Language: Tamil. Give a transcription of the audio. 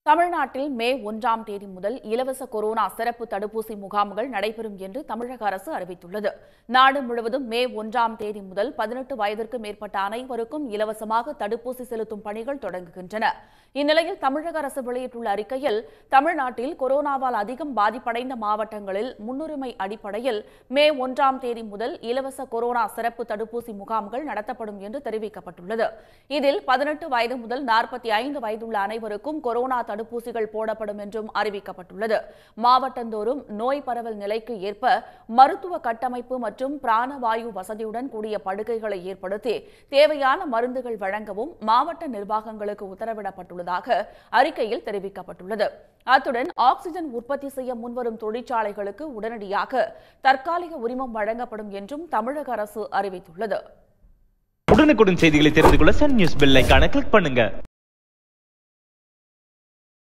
தமிழ்நாட்டில் மே ஒன்றாம் தேதி முதல் இலவச கொரோனா சிறப்பு தடுப்பூசி முகாம்கள் நடைபெறும் என்று தமிழக அரசு அறிவித்துள்ளது நாடு முழுவதும் மே ஒன்றாம் தேதி முதல் பதினெட்டு வயதிற்கு மேற்பட்ட அனைவருக்கும் இலவசமாக தடுப்பூசி செலுத்தும் பணிகள் தொடங்குகின்றன இந்நிலையில் தமிழக அரசு வெளியிட்டுள்ள அறிக்கையில் தமிழ்நாட்டில் கொரோனாவால் அதிகம் பாதிப்படைந்த மாவட்டங்களில் முன்னுரிமை அடிப்படையில் மே ஒன்றாம் தேதி முதல் இலவச கொரோனா சிறப்பு தடுப்பூசி முகாம்கள் நடத்தப்படும் என்று தெரிவிக்கப்பட்டுள்ளது இதில் பதினெட்டு வயது முதல் நாற்பத்தி ஐந்து வயதுள்ள அனைவருக்கும் கொரோனா தடுப்பூசிகள் போடப்படும் என்றும் அறிவிக்கப்பட்டுள்ளது மாவட்டந்தோறும் நோய் பரவல் நிலைக்கு ஏற்ப மருத்துவ கட்டமைப்பு மற்றும் பிராணவாயு வசதியுடன் கூடிய படுக்கைகளை ஏற்படுத்தி தேவையான மருந்துகள் வழங்கவும் மாவட்ட நிர்வாகங்களுக்கு உத்தரவிடப்பட்டுள்ளதாக அறிக்கையில் தெரிவிக்கப்பட்டுள்ளது அத்துடன் ஆக்ஸிஜன் உற்பத்தி செய்ய முன்வரும் தொழிற்சாலைகளுக்கு உடனடியாக தற்காலிக உரிமம் வழங்கப்படும் என்றும் தமிழக அரசு அறிவித்துள்ளது உடனுக்குடன் செய்திகளை தெரிந்து கொள்ள சன் நியூஸ் பெல் ஐகானை கிளிக் பண்ணுங்க